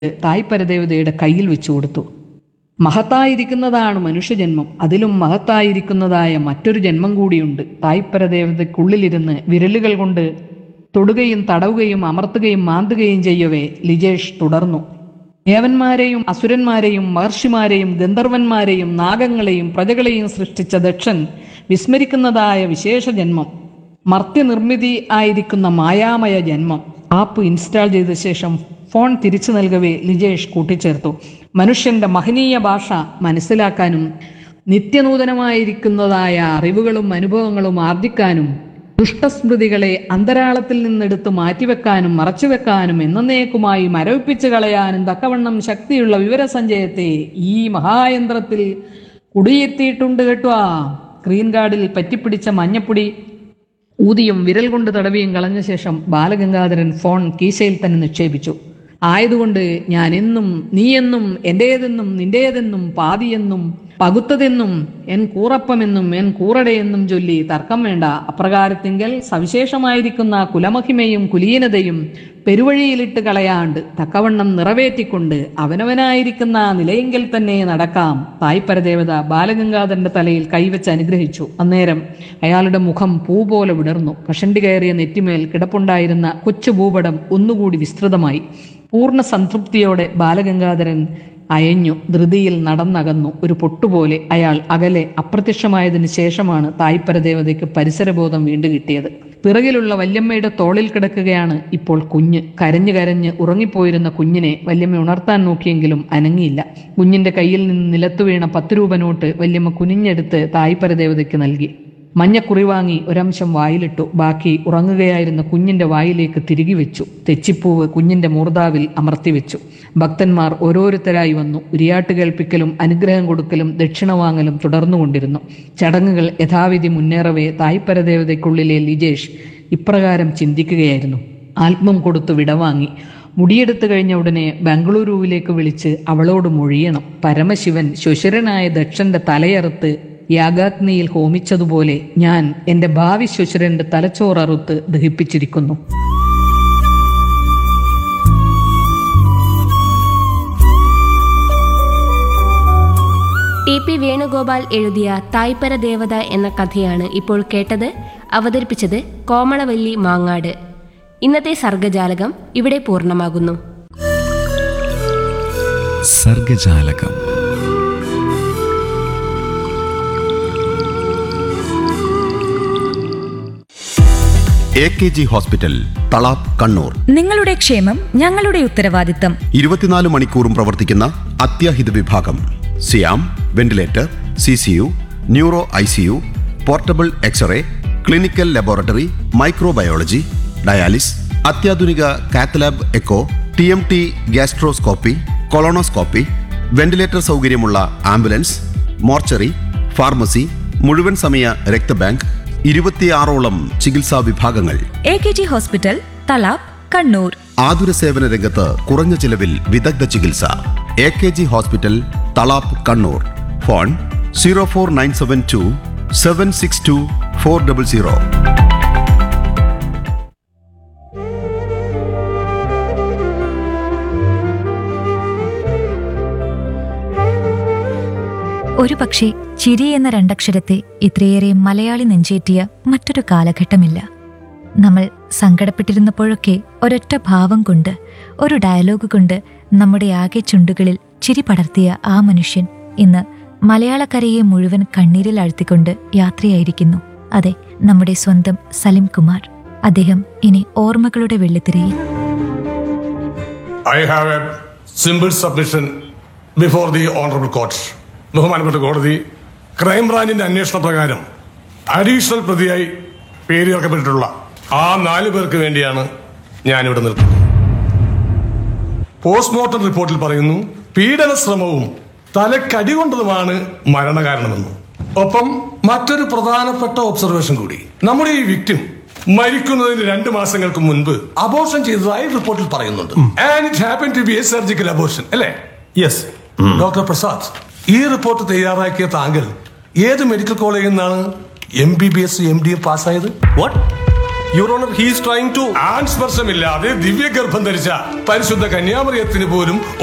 തായ്പരദേവതയുടെ കയ്യിൽ വെച്ചു കൊടുത്തു മഹത്തായിരിക്കുന്നതാണ് മനുഷ്യജന്മം അതിലും മഹത്തായിരിക്കുന്നതായ മറ്റൊരു ജന്മം കൂടിയുണ്ട് തായ്പരദേവതയ്ക്കുള്ളിലിരുന്ന് വിരലുകൾ കൊണ്ട് തൊടുകയും തടവുകയും അമർത്തുകയും മാന്തുകയും ചെയ്യവേ ലിജേഷ് തുടർന്നു ദേവന്മാരെയും അസുരന്മാരെയും മഹർഷിമാരെയും ഗന്ധർവന്മാരെയും നാഗങ്ങളെയും പ്രജകളെയും സൃഷ്ടിച്ച ദക്ഷൻ വിസ്മരിക്കുന്നതായ വിശേഷ ജന്മം മർത്യനിർമ്മിതി ആയിരിക്കുന്ന മായാമയ ജന്മം ആപ്പ് ഇൻസ്റ്റാൾ ചെയ്ത ശേഷം ഫോൺ തിരിച്ചു നൽകവേ ലിജേഷ് കൂട്ടിച്ചേർത്തു മനുഷ്യന്റെ മഹനീയ ഭാഷ മനസ്സിലാക്കാനും നിത്യനൂതനമായിരിക്കുന്നതായ അറിവുകളും അനുഭവങ്ങളും ആർജിക്കാനും ദുഷ്ടസ്മൃതികളെ അന്തരാളത്തിൽ നിന്നെടുത്ത് മാറ്റിവെക്കാനും മറച്ചുവെക്കാനും എന്നേക്കുമായി മരവിപ്പിച്ചു കളയാനും തക്കവണ്ണം ശക്തിയുള്ള വിവരസഞ്ചയത്തെ ഈ മഹായന്ത്രത്തിൽ കുടിയെത്തിയിട്ടുണ്ട് കേട്ടോ സ്ക്രീൻ ഗാർഡിൽ പറ്റിപ്പിടിച്ച മഞ്ഞപ്പൊടി ഊതിയും വിരൽ കൊണ്ട് തടവിയും കളഞ്ഞ ശേഷം ബാലഗംഗാധരൻ ഫോൺ കീശയിൽ തന്നെ നിക്ഷേപിച്ചു ആയതുകൊണ്ട് ഞാൻ എന്നും നീയെന്നും എന്റേതെന്നും നിന്റേതെന്നും പാതിയെന്നും പകുത്തതെന്നും എൻ കൂറപ്പമെന്നും എൻ കൂറടയെന്നും ചൊല്ലി തർക്കം വേണ്ട അപ്രകാരത്തിങ്കൽ സവിശേഷമായിരിക്കുന്ന കുലമഹിമയും കുലീനതയും പെരുവഴിയിലിട്ട് കളയാണ്ട് തക്കവണ്ണം നിറവേറ്റിക്കൊണ്ട് അവനവനായിരിക്കുന്ന നിലയെങ്കിൽ തന്നെ നടക്കാം തായ്പരദേവത ബാലഗംഗാധരന്റെ തലയിൽ കൈവച്ച് അനുഗ്രഹിച്ചു അന്നേരം അയാളുടെ മുഖം പൂ പോലെ വിടർന്നു കഷണ്ടി കയറിയ നെറ്റിമേൽ കിടപ്പുണ്ടായിരുന്ന കൊച്ചു ഭൂപടം ഒന്നുകൂടി വിസ്തൃതമായി പൂർണ്ണ സംതൃപ്തിയോടെ ബാലഗംഗാധരൻ അയഞ്ഞു ധൃതിയിൽ നടന്നകന്നു ഒരു പൊട്ടുപോലെ അയാൾ അകലെ അപ്രത്യക്ഷമായതിനു ശേഷമാണ് തായ്പരദേവതയ്ക്ക് പരിസരബോധം വീണ്ടു കിട്ടിയത് പിറകിലുള്ള വല്യമ്മയുടെ തോളിൽ കിടക്കുകയാണ് ഇപ്പോൾ കുഞ്ഞ് കരഞ്ഞു കരഞ്ഞ് ഉറങ്ങിപ്പോയിരുന്ന കുഞ്ഞിനെ വല്യമ്മ ഉണർത്താൻ നോക്കിയെങ്കിലും അനങ്ങിയില്ല കുഞ്ഞിന്റെ കയ്യിൽ നിന്ന് നിലത്തു വീണ പത്ത് രൂപ നോട്ട് വല്യമ്മ കുനിഞ്ഞെടുത്ത് തായ്പരദേവതയ്ക്ക് നൽകി മഞ്ഞക്കുറി വാങ്ങി ഒരംശം വായിലിട്ടു ബാക്കി ഉറങ്ങുകയായിരുന്ന കുഞ്ഞിന്റെ വായിലേക്ക് തിരികെ വെച്ചു തെച്ചിപ്പൂവ് കുഞ്ഞിന്റെ മൂർദാവിൽ അമർത്തിവെച്ചു ഭക്തന്മാർ ഓരോരുത്തരായി വന്നു ഉരിയാട്ട് കേൾപ്പിക്കലും അനുഗ്രഹം കൊടുക്കലും ദക്ഷിണ വാങ്ങലും തുടർന്നുകൊണ്ടിരുന്നു ചടങ്ങുകൾ യഥാവിധി മുന്നേറവേ തായ്പരദേവതയ്ക്കുള്ളിലെ ലിജേഷ് ഇപ്രകാരം ചിന്തിക്കുകയായിരുന്നു ആത്മം കൊടുത്തു വിടവാങ്ങി മുടിയെടുത്തു കഴിഞ്ഞ ഉടനെ ബംഗളൂരുവിലേക്ക് വിളിച്ച് അവളോട് മൊഴിയണം പരമശിവൻ ശ്വശുരനായ ദക്ഷന്റെ തലയറുത്ത് യാഗാഗ്നിയിൽ ഹോമിച്ചതുപോലെ ഞാൻ എന്റെ ഭാവി ശ്വശുരന്റെ തലച്ചോററുത്ത് ദഹിപ്പിച്ചിരിക്കുന്നു ടി പി വേണുഗോപാൽ എഴുതിയ തായ്പര ദേവത എന്ന കഥയാണ് ഇപ്പോൾ കേട്ടത് അവതരിപ്പിച്ചത് കോമളവല്ലി മാങ്ങാട് ഇന്നത്തെ സർഗജാലകം ഇവിടെ പൂർണ്ണമാകുന്നു Sargajalakam A K G hospital Thalap Kannur നിങ്ങളുടെ ക്ഷേമം ഞങ്ങളുടെ ഉത്തരവാദിത്തം ഇരുപത്തിനാല് മണിക്കൂറും പ്രവർത്തിക്കുന്ന അത്യാഹിത വിഭാഗം സിയാം ventilator C C U neuro I C U portable X ray clinical laboratory microbiology dialysis അത്യാധുനിക cath lab echo T M T gastroscopy colonoscopy ventilator സൗകര്യമുള്ള ആംബുലൻസ് മോർച്ചറി ഫാർമസി മുഴുവൻ സമയ രക്തബാങ്ക് ഇരുപത്തിയാറോളം ചികിത്സാ വിഭാഗങ്ങൾ A K G hospital Thalap Kannur ആതുര സേവന രംഗത്ത് കുറഞ്ഞ ചിലവിൽ വിദഗ്ധ ചികിത്സ A K G hospital Thalap Kannur phone zero four nine seven two seven six two four double zero ഒരു പക്ഷേ ചിരി എന്ന രണ്ടക്ഷരത്തെ ഇത്രയേറെ മലയാളി നെഞ്ചേറ്റിയ മറ്റൊരു കാലഘട്ടമില്ല നമ്മൾ സങ്കടപ്പെട്ടിരുന്നപ്പോഴൊക്കെ ഒരൊറ്റ ഭാവം കൊണ്ട് ഒരു ഡയലോഗ് കൊണ്ട് നമ്മുടെ ആകെ ചുണ്ടുകളിൽ ചിരി പടർത്തിയ ആ മനുഷ്യൻ ഇന്ന് മലയാളക്കരയെ മുഴുവൻ കണ്ണീരിൽ ആഴ്ത്തിക്കൊണ്ട് യാത്രയായിരിക്കുന്നു അതെ നമ്മുടെ സ്വന്തം സലിം കുമാർ അദ്ദേഹം ഇനി ഓർമ്മകളുടെ വെള്ളിത്തിരയിൽ I have a simple submission before the honorable court. ബഹുമാനപ്പെട്ട കോടതി ക്രൈംബ്രാഞ്ചിന്റെ അന്വേഷണ പ്രകാരം അഡീഷണൽ പ്രതിയായി പേര് ചേർക്കപ്പെട്ടിട്ടുള്ള ആ നാല് പേർക്ക് വേണ്ടിയാണ് ഞാനിവിടെ നിൽക്കുന്നത് പോസ്റ്റ്മോർട്ടം റിപ്പോർട്ടിൽ പറയുന്നു പീഡന ശ്രമവും തലക്കടി കൊണ്ടതുമാണ് മരണകാരണമെന്ന് ഒപ്പം മറ്റൊരു പ്രധാനപ്പെട്ട ഒബ്സർവേഷൻ കൂടി നമ്മുടെ ഈ വിക്ടിം മരിക്കുന്നതിന് രണ്ട് മാസങ്ങൾക്ക് മുൻപ് അബോർഷൻ ചെയ്തതായി റിപ്പോർട്ടിൽ പറയുന്നുണ്ട് and it happen to be a surgical abortion അല്ലേ യെസ് ഡോക്ടർ പ്രസാദ് ഈ റിപ്പോർട്ട് തയ്യാറാക്കിയ താങ്കൾ ഏത് മെഡിക്കൽ കോളേജിൽ നിന്നാണ് M B B S M D പാസ്സായത് what your honour he's trying to ആൺ സ്പർശമില്ലാതെ ദിവ്യഗർഭം ധരിച്ച പരിശുദ്ധ കന്യാമറിയത്തിന് പോലും